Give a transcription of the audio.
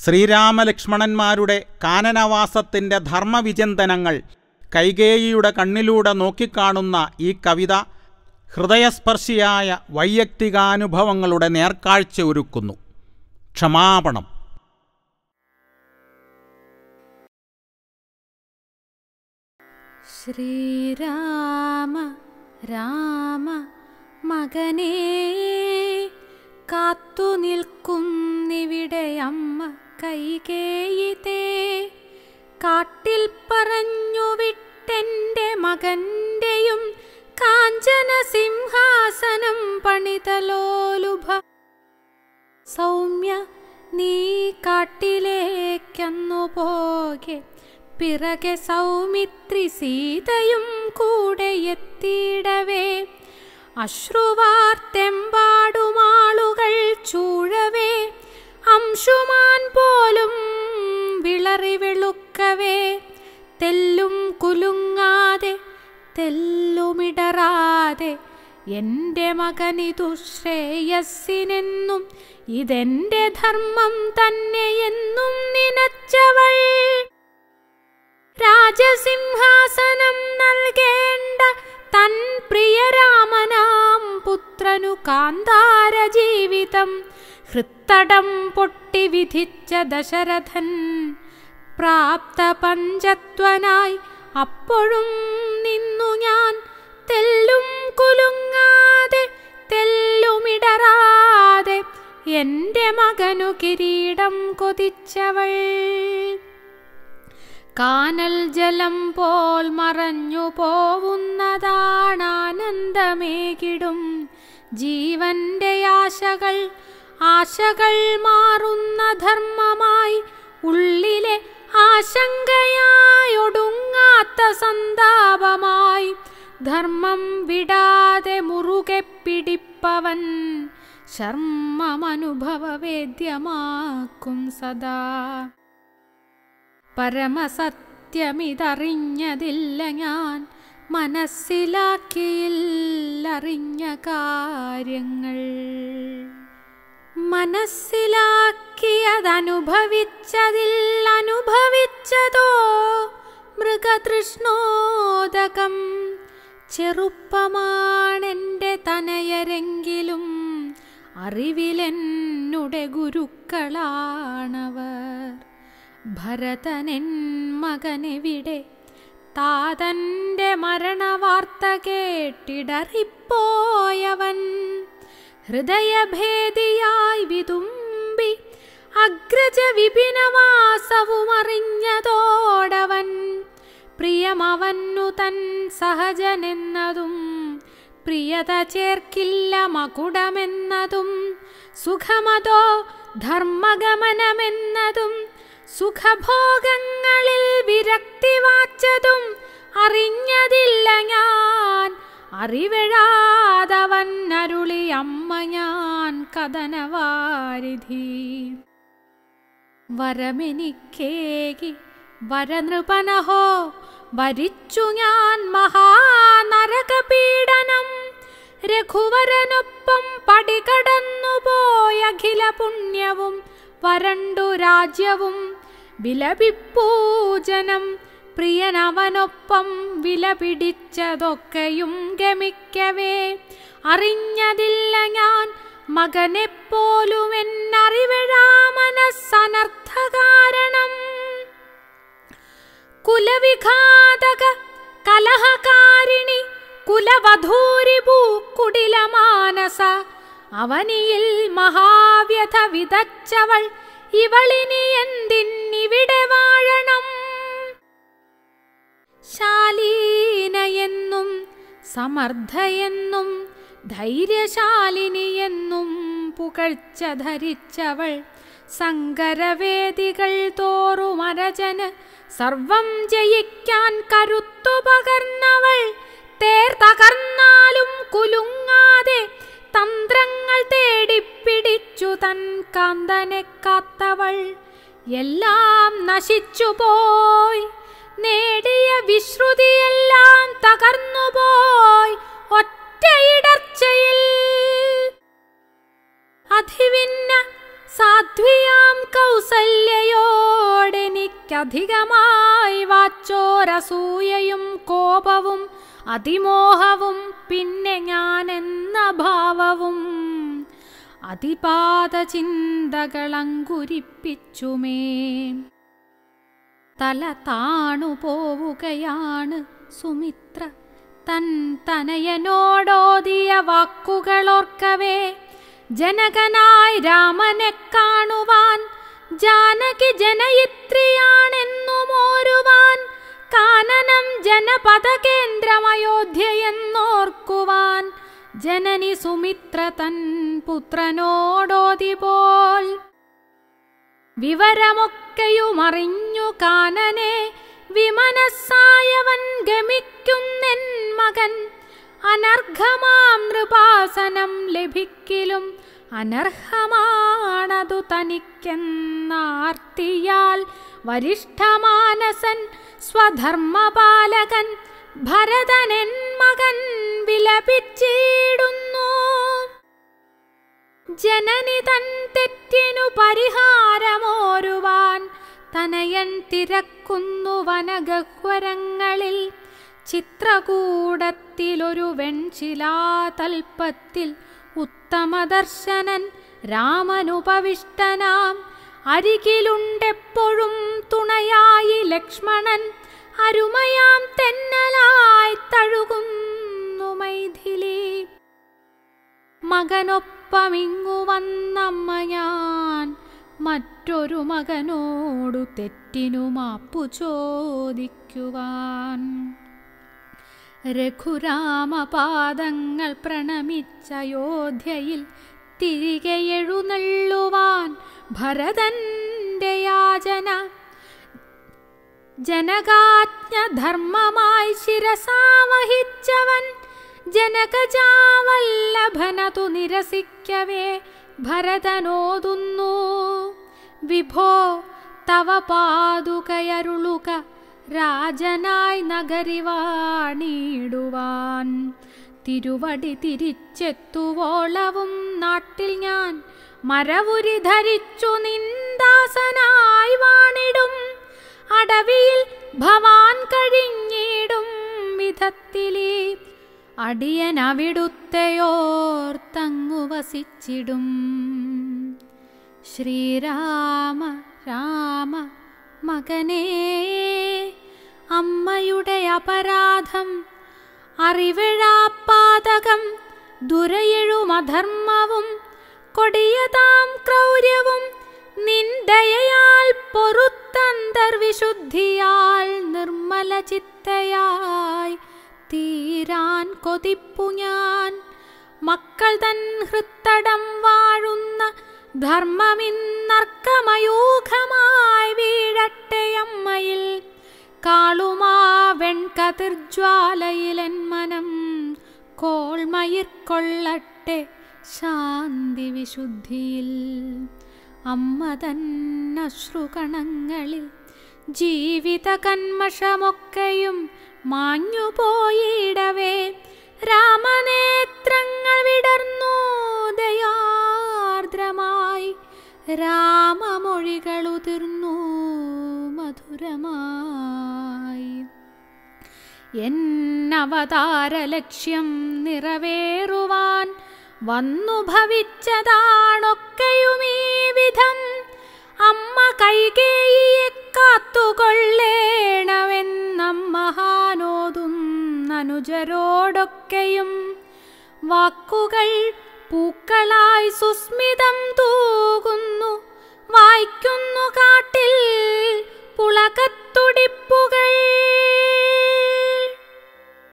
ശ്രീരാമലക്ഷ്മണന്മാരുടെ കാനനവാസത്തിൻ്റെ ധർമ്മവിചിന്തനങ്ങൾ കൈകേയിയുടെ കണ്ണിലൂടെ നോക്കിക്കാണുന്ന ഈ കവിത ഹൃദയസ്പർശിയായ വൈയക്തികാനുഭവങ്ങളുടെ നേർക്കാഴ്ച ഒരുക്കുന്നു ക്ഷമാപണം ശ്രീരാമ രാമ മകനേ കാത്തു നിൽക്കുന്നിവിടെ അമ്മ കൈകേയിതേ കാട്ടിൽ പറഞ്ഞു വിട്ടെൻ്റെ മകൻ്റെയും കാഞ്ചന സിംഹാസനം പണിതലോലുഭ സൗമ്യ നീ കാട്ടിലേക്കന്നു പോകെ പിറകെ സൗമിത്രി സീതയും കൂടെ എത്തിയിടവേ അശ്രുവാർത്തെമ്പാടുമാളുകൾ ചൂഴവേ അംശുമാൻ പോലും വിളറി വെളുക്കവേ തെല്ലും കുലുങ്ങാതെ തെല്ലുമിടറാതെ എൻ്റെ മകനിതു ശ്രേയസ്സിനെന്നും ഇതെന്റെ ധർമ്മം തന്നെയെന്നും നനച്ചവൾ രാജസിംഹാസനം നൽകേണ്ട തൻ പ്രിയരാമനാം പുത്രനു കാന്താര ജീവിതം ഹൃത്തടം പൊട്ടി വിധിച്ച ദശരഥൻ പ്രാപ്ത പഞ്ചത്വനായി അപ്പോഴും നിന്നു ഞാൻ തെല്ലും കുലുങ്ങാതെ തെല്ലുമിടറാതെ എൻ്റെ മകനു കിരീടം കൊതിച്ചവൾ കാനൽ ജലം പോൽ മറഞ്ഞു പോവുന്നതാണാനന്ദമേകിടും ജീവന്റെ ആശകൾ ആശകൾ മാറുന്ന ധർമ്മമായി ഉള്ളിലെ ആശങ്കയായൊടുങ്ങാത്ത സന്താപമായി ധർമ്മം വിടാതെ മുറുകെ പിടിപ്പവൻ ശർമ്മമനുഭവവേദ്യമാക്കും സദാ പരമസത്യമിതറിഞ്ഞതില്ല ഞാൻ മനസ്സിലാക്കിയില്ലറിഞ്ഞ കാര്യങ്ങൾ മനസ്സിലാക്കിയതനുഭവിച്ചതിൽ അനുഭവിച്ചതോ മൃഗതൃഷ്ണോദകം ചെറുപ്പമാണെൻ്റെ തനയരെങ്കിലും അറിവിലെന്നുടെ ഗുരുക്കളാണവർ ഭരതനെൻ മകനെവിടെ താതന്റെ മരണവാർത്ത കേട്ടിടറിപ്പോയവൻ ഹൃദയഭേദിയായി വിതുമ്പി അഗ്രജ വിപിനവാസവും അറിഞ്ഞതോടവൻ പ്രിയമവന്നു തൻ സഹജനെന്നതും പ്രിയത ചേർക്കില്ല മകുടമെന്നതും സുഖമതോ ധർമ്മഗമനമെന്നതും സുഖഭോഗങ്ങളിൽ വിരക്തി വാച്ചതും അറിഞ്ഞതില്ല ഞാൻ അറിവിഴാതവൻ അരുളി അമ്മ ഞാൻ കഥനവാരിധി വരമെനിക്കേകി വരനൃപനഹോ വരിച്ചു ഞാൻ മഹാനരകപീഡനം രഘുവരനൊപ്പം പടികടന്നുപോയ അഖില പുണ്യവും വരണ്ടു രാജ്യവും വിലപിപ്പൂജനം പ്രിയനവനൊപ്പം വില പിടിച്ചതൊക്കെയും ഗമിക്കവേ അറിഞ്ഞതില്ല ഞാൻ മകനെപ്പോലും എന്നറിവിഴാമനസ്സനർത്ഥ കാരണം കുലവിഘാതക കലഹകാരിണി കുലവധൂരി പൂക്കുടിലമാനസ അവനിയിൽ മഹാവ്യഥ വിതച്ചവൾ ഇവളിനി എന്തിന്നിവിടെ വാഴണം ശാലീനയെന്നും സമർത്ഥയെന്നും ധൈര്യശാലിനിയെന്നും പുകഴ്ച ധരിച്ചവൾ സങ്കരവേദികൾ തോറുമരജന് സർവം ജയിക്കാൻ കരുത്തു പകർന്നവൾ തേർ തകർന്നാലും കുലുങ്ങാതെ തന്ത്രങ്ങൾ തേടിപ്പിടിച്ചു തൻ കാന്തനെ കാത്തവൾ എല്ലാം നശിച്ചുപോയി നേടിയ വിശ്രുതിയെല്ലാം തകർന്നുപോയി ഒറ്റയിടർച്ചയിൽ അധിവിന്ന സാധ്വിയാം കൗസല്യ അധികമായി വാച്ചോരസൂയയും കോപവും അതിമോഹവും പിന്നെ ഞാൻ എന്ന ഭാവവും അതിപാത ചിന്തകളങ്കുരിപ്പിച്ചുമേ തല താണു പോവുകയാണ് സുമിത്ര തൻ തനയനോടോതിയ വാക്കുകളോർക്കവേ ജനകനായി രാമനെ കാണുവാൻ ജാനകി ജനയിത്രിയാണെന്നുമോരുവാൻ കാനനം ജനപദ കേന്ദ്രമയോധ്യയെന്നോർക്കുവാൻ ജനനി സുമിത്ര തൻ പുത്രനോടോതി പോൽ വിവരമൊക്കെയുമറിഞ്ഞു കാനനെ വിമനസ്സായവൻ ഗമിക്കുന്നെൻ മകൻ അനർഘമാം നൃപാസനം ലഭിക്കിലും അനർഹമാണതു തനിക്കെന്നാർത്തിയാൽ വരിഷ്ഠമാനസൻ സ്വധർമ്മപാലകൻ ഭരതനെൻ മകൻ വിലപിച്ചിടുന്നു ജനനി തൻ തെറ്റിനു പരിഹാരമോരുവാൻ തനയൻ തിരക്കുന്നു വനഗഹ്വരങ്ങളിൽ ചിത്രകൂടത്തിലൊരു വെൺശിലാതൽപ്പത്തിൽ ഉത്തമദർശനൻ രാമനുപവിഷ്ടനാം അരികിലുണ്ടെപ്പോഴും തുണയായി ലക്ഷ്മണൻ അരുമയാം തെന്നലായി തഴുകുന്നു മൈഥിലി മകനൊപ്പമിങ്ങു വന്നമ്മ ഞാൻ മറ്റൊരു മകനോടു തെറ്റിനു മാപ്പു ചോദിക്കുവാൻ രഘുരാമപാദങ്ങൾ പ്രണമിച്ചയോധ്യയിൽ തിരികെ എഴുന്നള്ളുവാൻ ഭരതന്റെ യാചന ജനകാജ്ഞ ധർമ്മമായി ശിരസാവഹിച്ചവൻ ജനകജാവല്ലഭനതു നിരസിക്കവേ ഭരതനോതുന്നു വിഭോ തവ പാതുകയരുളുക രാജനായി നഗരി വാണിടുവാൻ തിരുവടി തിരിച്ചെത്തുവോളവും നാട്ടിൽ ഞാൻ മരവുരി ധരിച്ചു നിന്ദാസനായി വാണിടും അടവിയിൽ ഭവാൻ കഴിഞ്ഞിടും വിധത്തിലേ അടിയൻ അവിടുത്തെയോർത്തങ്ങു വസിച്ചിടും ശ്രീരാമ രാമ മകനേ അമ്മയുടെ അപരാധം അറിവിഴാപ്പാതകം ദുരയെഴുമധർമ്മവും കൊടിയതാം ക്രൗര്യവും നിന്ദയാൽ പൊറുത്തന്തർവിശുദ്ധിയാൽ നിർമ്മല ചിത്തയായി തീരാൻ കൊതിപ്പു ഞാൻ മക്കൾ തൻ ഹൃത്തടം വാഴുന്ന ധർമ്മമിന്നർക്കമയൂഖമായി വീഴട്ടെയമ്മയിൽ കാളുമാ വെൺകതിർജ്വാലയിലെൻ മനം കോൾമയിർക്കൊള്ളട്ടെ ശാന്തി വിശുദ്ധിയിൽ അമ്മ തന്നശ്രുകണങ്ങളിൽ ജീവിത കന്മഷമൊക്കെയും മാഞ്ഞുപോയിടവേ രാമനേത്രങ്ങൾ വിടർന്നു ദയാർദ്രമായി രാമമൊഴികളുതിർന്നു മധുരമായി എന്നവതാര ലക്ഷ്യം നിറവേറുവാൻ വന്നു ഭവിച്ചതാണൊക്കെയും ഈ വിധം അമ്മ കൈകേയിയെ കാത്തുകൊള്ളേണമെന്നമ്മഹാനോതുന്നനുജരോടൊക്കെയും വാക്കുകൾ പൂക്കളായി സുസ്മിതം തൂകുന്നു വായിക്കുന്നു കാട്ടി